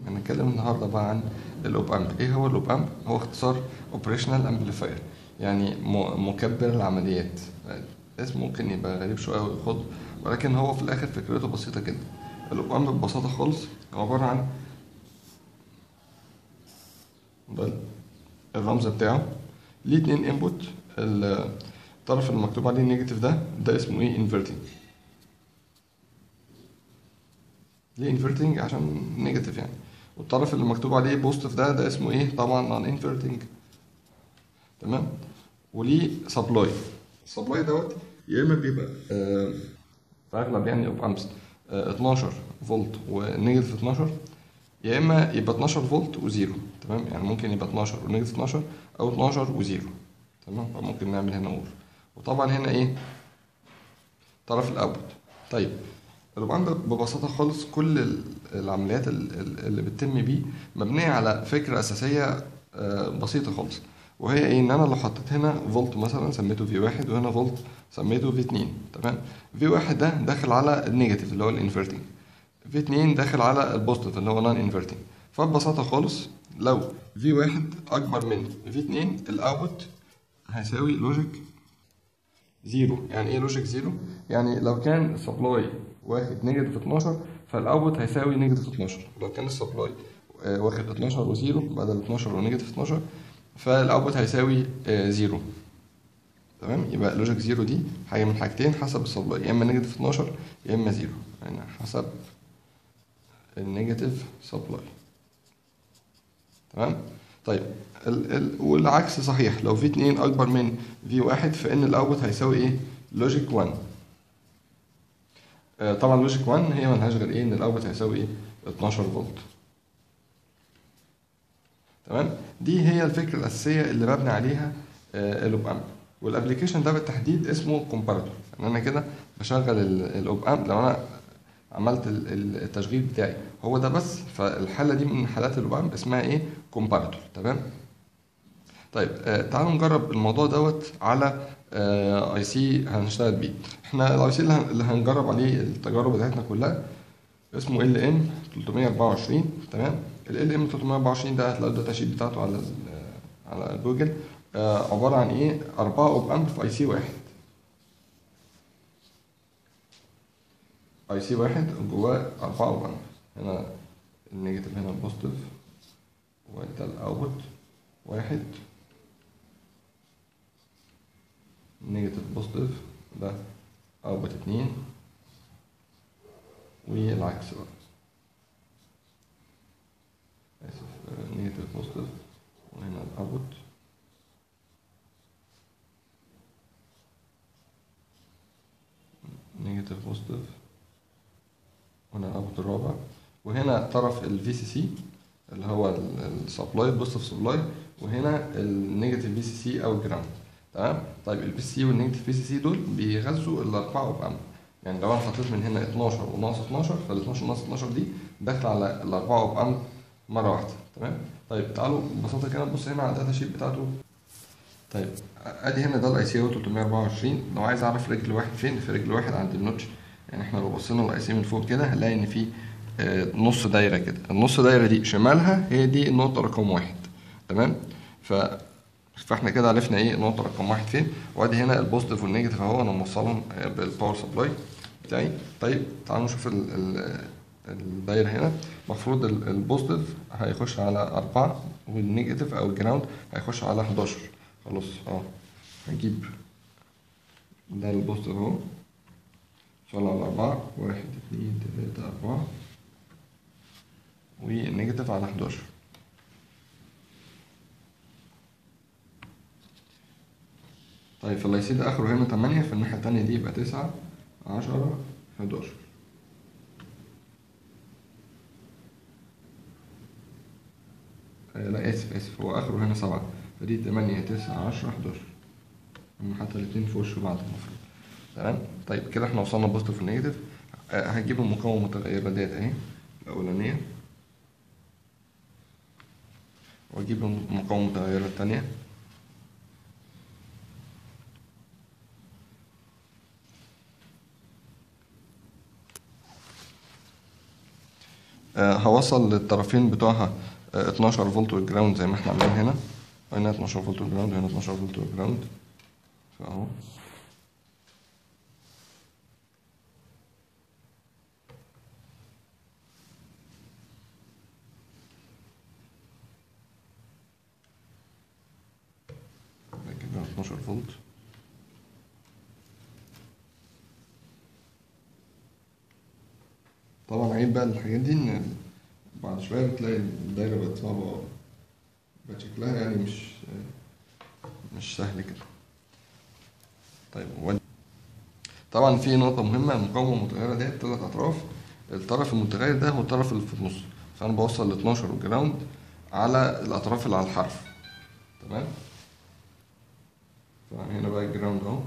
هنتكلم النهارده بقى عن الاوب امب ايه هو الاوب امب هو اختصار اوبريشنال امبليفاير يعني م- مكبر العمليات اسم ممكن يبقى غريب شويه ويخض ولكن هو في الاخر فكرته بسيطه جدا الاوب امب ببساطه خالص عباره عن ده الرمز بتاعه ليه اتنين انبوت الطرف اللي مكتوب عليه نيجاتيف ده ده اسمه ايه انفرتنج ليه انفرتنج عشان نيجاتيف يعني والطرف اللي مكتوب عليه بوزيتيف ده ده اسمه ايه طبعا نون انفرتنج تمام وليه سبلاي السبلاي دوت يا اما بيبقى آه في اغلب يعني اوب امس آه 12 فولت ونيجاتيف 12 يا اما يبقى 12 فولت وزيرو تمام يعني ممكن يبقى 12 ونيجاتيف 12 او 12 وزيرو تمام فممكن نعمل هنا اور وطبعا هنا ايه طرف الاوت طيب الربعان ده ببساطة خالص كل ال- العمليات ال- ال- اللي بتتم بيه مبنية على فكرة أساسية آه، بسيطة خالص وهي ايه ان انا لو حطيت هنا فولت مثلا سميته في واحد وهنا فولت سميته في اتنين تمام في واحد ده داخل على النيجاتيف اللي هو الانفرتنج في اتنين داخل على البوزيتيف اللي هو نون انفرتنج فببساطة خالص لو في واحد اكبر من في اتنين الاوت هيساوي لوجيك زيرو يعني ايه لوجيك زيرو يعني لو كان السبلاي واخد نيجاتيف 12 فالاوتبوت هيساوي نيجاتيف 12 لو كان السبلاي آه، واخد 12 وزيرو بدل 12 ونيجاتيف 12 فالاوتبوت هيساوي آه، زيرو تمام يبقى لوجيك زيرو دي حاجه من حاجتين حسب السبلاي يا اما نيجاتيف 12 يا اما زيرو يعني حسب النيجاتيف سبلاي تمام طيب ال ال والعكس صحيح لو في 2 اكبر من في واحد فان الاوتبوت هيساوي ايه لوجيك 1 آه، طبعا لوجيك 1 هي ملهاش غير ايه ان الاوتبوت هيساوي ايه 12 فولت تمام دي هي الفكره الاساسيه اللي مبني عليها آه، الاوب امب والابلكيشن ده بالتحديد اسمه كومباراتور ان انا كده بشغل ال- الاوب امب لو انا عملت ال- ال- التشغيل بتاعي هو ده بس فالحاله دي من حالات الاوب امب اسمها ايه كومباراتور تمام طيب آه تعالوا نجرب الموضوع دوت على اي سي هنشتغل بيه احنا الاي سي اللي هن- اللي هنجرب عليه التجارب بتاعتنا كلها اسمه ال ام 324 تمام ال ام 324 ده هتلاقوا الداتا شيت بتاعته على ال- على جوجل آه عباره عن ايه أربعة اوب امب في اي سي واحد اي سي واحد جواه أربعة اوب امب هنا النيجاتيف هنا البوزيتيف وده الاوتبوت واحد نيجاتيف بوزيتيف ده اوتبوت اتنين والعكس بقى اسف نيجاتيف بوزيتيف وهنا الاوتبوت نيجاتيف بوزيتيف هنا الاوتبوت الرابع وهنا طرف الفي سي سي اللي هو السبلاي بوزيتيف سبلاي وهنا النيجاتيف في سي سي او الجراوند تمام طيب البي سي والنيجاتيف في سي سي دول بيغذوا الاربعه اوب امب يعني لو انا حطيت من هنا 12 وناقص 12 فال 12 ناقص 12 دي داخله على الاربعه اوب امب مره واحده تمام طيب تعالوا ببساطه كده نبص هنا على الداتا شيت بتاعته طيب ادي هنا ده الاي سي او 324 لو عايز اعرف رجل واحد فين في رجل واحد عند النوتش يعني احنا لو بصينا الاي سي من فوق كده هنلاقي ان في آه، نص دايره كده النص دايره دي شمالها هي دي النقطه رقم واحد تمام ف فاحنا كده عرفنا ايه النقطه رقم واحد فين وادي هنا البوزيتيف والنيجاتيف اهو انا موصلهم آه، بالباور سبلاي بتاعي طيب تعالوا نشوف ال ال الدايره هنا المفروض ال- البوزيتيف هيخش على أربعة والنيجاتيف أو الجراوند هيخش على 11 خلاص اه هنجيب ده البوزيتيف اهو شغال على أربعة واحد اتنين تلاتة أربعة والنيجاتيف على 11 طيب فاللايسي ده آخره هنا تمانية في الناحية التانية دي يبقى تسعة عشرة حداشر آه لا آسف آسف هو آخره هنا سبعة فدي تمانية تسعة عشرة حداشر هم حتى الاتنين في وش بعض المفروض تمام طيب كده احنا وصلنا بوزيتيف ونيجاتيف آه هنجيب المقاومة المتغيرة ديت اهي الأولانية وأجيب المقاومة المتغيرة التانية آه، هوصل للطرفين بتوعها آه، 12 فولت والجراوند زي ما احنا عاملين هنا هنا 12 فولت والجراوند وهنا 12 فولت والجراوند فاهو ده كده 12 فولت طبعا عيب بقى الحاجات دي ان بعد شوية بتلاقي الدايرة بقت صعبة بقت شكلها يعني مش مش سهل كده طيب ود- طبعا في نقطة مهمة المقاومة المتغيرة ديت تلات أطراف الطرف المتغير ده هو الطرف اللي في النص فأنا بوصل ل 12 والجراوند على الأطراف اللي على الحرف تمام فهنا بقى الجراوند أهو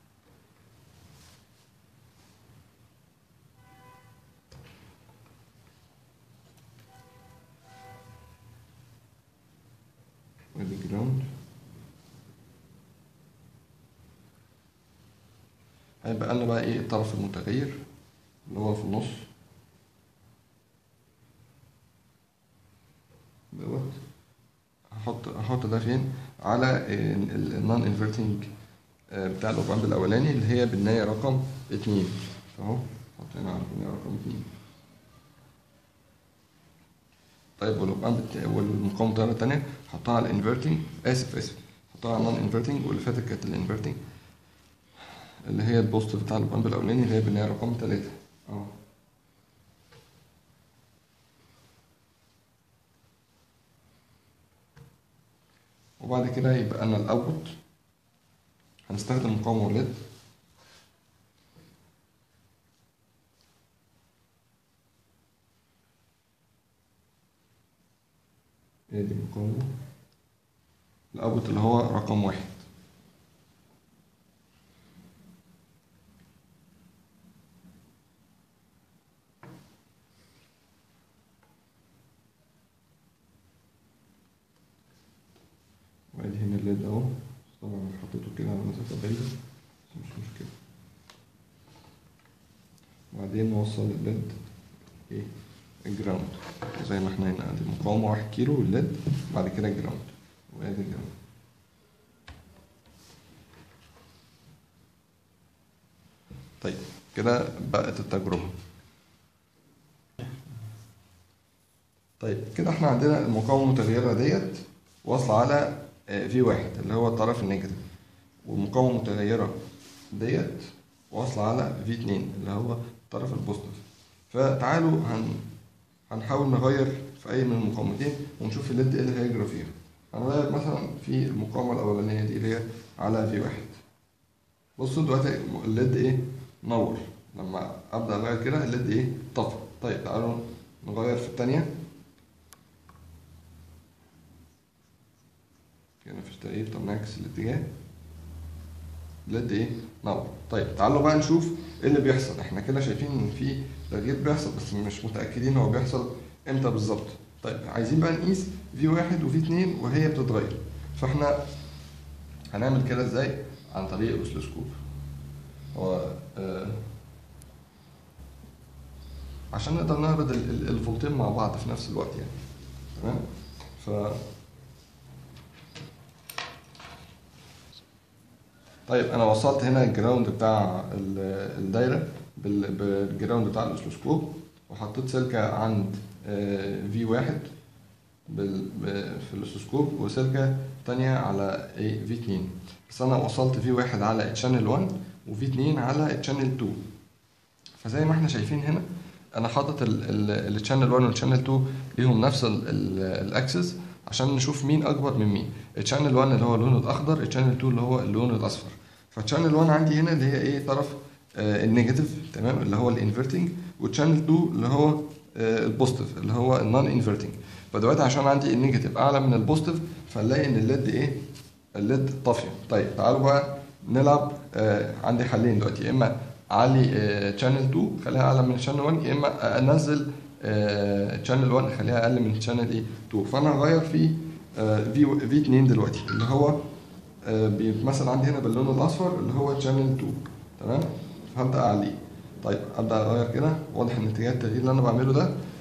وادي الجراوند هيبقى لنا بقى ايه الطرف المتغير اللي هو في النص دوت هحط هحط ده فين على النون انفرتنج بتاع الاوبامب الاولاني اللي هي بالنهايه رقم اتنين اهو حط هنا على بالنهايه رقم اتنين طيب والاوبامب الت- والمقاومه التيار التانية حطها على الانفرتنج اسف اسف حطها على النون انفرتنج واللي فاتت كانت الانفرتنج اللي هي البوست بتاع البامب الاولاني اللي هي بالنهايه رقم تلاتة اهو وبعد كده يبقى لنا الاوتبوت هنستخدم مقاومه وليد هي دي المقاومه الاوتبوت اللي هو رقم واحد وادي هنا الليد اهو طبعا أنا حطيته كده على مسافة بعيدة بس مش مشكلة وبعدين نوصل الليد ايه الجراوند زي ما احنا هنا ادي المقاومة واحد كيلو والليد بعد كده الجراوند وادي الجراوند طيب كده بقت التجربة طيب كده احنا عندنا المقاومة المتغيرة ديت واصلة على في واحد اللي هو الطرف النيجاتيف والمقاومة المتغيرة ديت واصلة على في اتنين اللي هو الطرف البوزيتيف فتعالوا هن هنحاول نغير في أي من المقاومتين ونشوف الليد ايه اللي هيجرى فيها هنغير مثلا في المقاومة الأولانية دي اللي هي على في واحد بصوا دلوقتي الليد ايه نور لما أبدأ أغير كده الليد ايه طفى طيب تعالوا نغير في التانية هنا في التقريب طب نعكس الاتجاه لد ايه نور طيب تعالوا بقى نشوف ايه اللي بيحصل احنا كده شايفين ان في تغيير بيحصل بس مش متاكدين هو بيحصل امتى بالظبط طيب عايزين بقى نقيس في واحد وفي اتنين وهي بتتغير فاحنا هنعمل كده ازاي عن طريق الاوسلوسكوب هو آه عشان نقدر نعرض ال- ال- الفولتين مع بعض في نفس الوقت يعني تمام ف طيب انا وصلت هنا الجراوند بتاع ال- الدايره بال- بالجراوند بتاع الاوسلوسكوب وحطيت سلكه عند في واحد بال- ب- في الاوسلوسكوب وسلكه تانية على ايه في 2 بس انا وصلت في واحد على تشانل 1 وفي 2 على تشانل 2 فزي ما احنا شايفين هنا انا حاطط التشانل 1 والتشانل 2 ليهم نفس الاكسس عشان نشوف مين اكبر من مين التشانل 1 اللي هو اللون الاخضر التشانل 2 اللي هو اللون الاصفر فالتشانل 1 عندي هنا اللي هي ايه طرف آه النيجاتيف تمام اللي هو الانفرتنج والتشانل 2 اللي هو آه البوزيتيف اللي هو النون انفرتنج فدلوقتي عشان عندي النيجاتيف اعلى من البوزيتيف فنلاقي ان الليد ايه الليد طافيه طيب تعالوا بقى نلعب آه عندي حلين دلوقتي يا اما اعلي تشانل 2 خليها اعلى من تشانل 1 يا اما انزل تشانل 1 اخليها اقل من تشانل ايه 2 فانا هغير في في في 2 دلوقتي اللي هو آه، بيتمثل عندي هنا باللون الاصفر اللي هو تشانل 2 تمام فهبدا اعليه طيب ابدا اغير كده واضح ان اتجاه التغيير اللي انا بعمله ده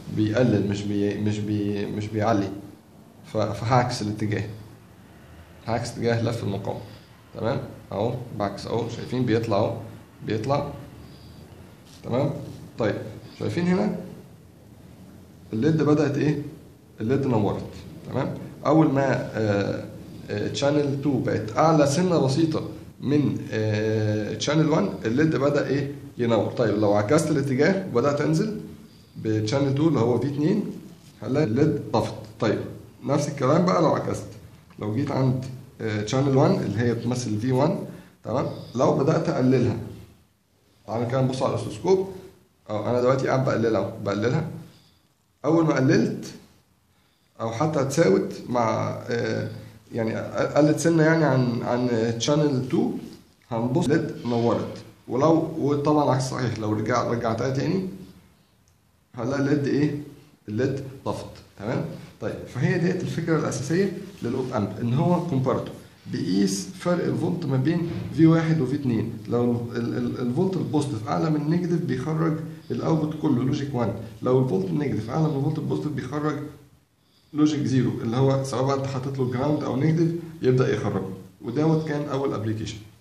بيقلل مش بي مش بي مش بيعلي ف- فهعكس الاتجاه هعكس اتجاه لف المقاومة تمام اهو بعكس اهو شايفين بيطلع اهو بيطلع تمام طيب شايفين هنا الليد بدأت ايه الليد نورت تمام اول ما تشانل 2 بقت اعلى سنه بسيطه من تشانل 1 الليد بدا ايه ينور طيب لو عكست الاتجاه وبدات انزل بتشانل 2 اللي هو في 2 هنلاقي الليد طفت طيب نفس الكلام بقى لو عكست لو جيت عند تشانل 1 اللي هي بتمثل في 1 تمام لو بدات اقللها تعالى كده نبص على الاوسوسكوب اه انا دلوقتي قاعد بقللها أهو، بقللها اول ما قللت او حتى تساوت مع آه، يعني قلت سنه يعني عن عن تشانل 2 هنبص ليد نورت ولو وطبعا عكس صحيح لو رجع رجعتها تاني هنلاقي الليد ايه الليد طفت تمام طيب فهي ديت الفكره الاساسيه للاوب امب ان هو كومبارتو بيقيس فرق الفولت ما بين في واحد وفي اتنين لو ال- ال- الفولت البوزيتيف اعلى من النيجاتيف بيخرج الاوتبوت كله لوجيك 1 لو الفولت النيجاتيف اعلى من الفولت البوزيتيف بيخرج لوجيك زيرو اللي هو سواء بقى انت حاطط له جراوند او نيجاتيف يبدا يخرجه ودوت كان اول ابلكيشن